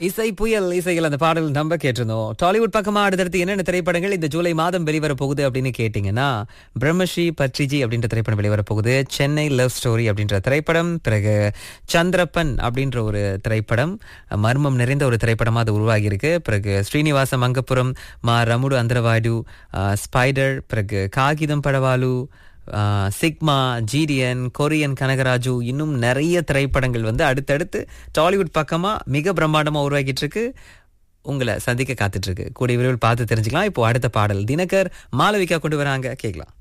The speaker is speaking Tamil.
இசை புயல் இசைகள் அந்த பாடல் நம்ம கேட்டிருந்தோம் டாலிவுட் பக்கமா அடுத்தடுத்து என்னென்ன திரைப்படங்கள் இந்த ஜூலை மாதம் வெளிவர போகுது அப்படின்னு கேட்டீங்கன்னா பிரம்மஸ்ரீ பட்ரிஜி அப்படின்ற திரைப்படம் வெளிவர போகுது சென்னை லவ் ஸ்டோரி அப்படின்ற திரைப்படம் பிறகு சந்திரப்பன் அப்படின்ற ஒரு திரைப்படம் மர்மம் நிறைந்த ஒரு திரைப்படமா அது உருவாகி இருக்கு பிறகு ஸ்ரீனிவாச மங்கப்புரம் மா ரமுடு அந்தரவாடு ஸ்பைடர் பிறகு காகிதம் படவாலு ஆஹ் சிக்மா ஜிடிஎன் கொரியன் கனகராஜு இன்னும் நிறைய திரைப்படங்கள் வந்து அடுத்தடுத்து டாலிவுட் பக்கமா மிக பிரம்மாண்டமா உருவாக்கிட்டு இருக்கு உங்களை சந்திக்க காத்துட்டு இருக்கு கூடிய விரைவில் பார்த்து தெரிஞ்சுக்கலாம் இப்போ அடுத்த பாடல் தினகர் மாளவிகா கொண்டு வராங்க கேட்கலாம்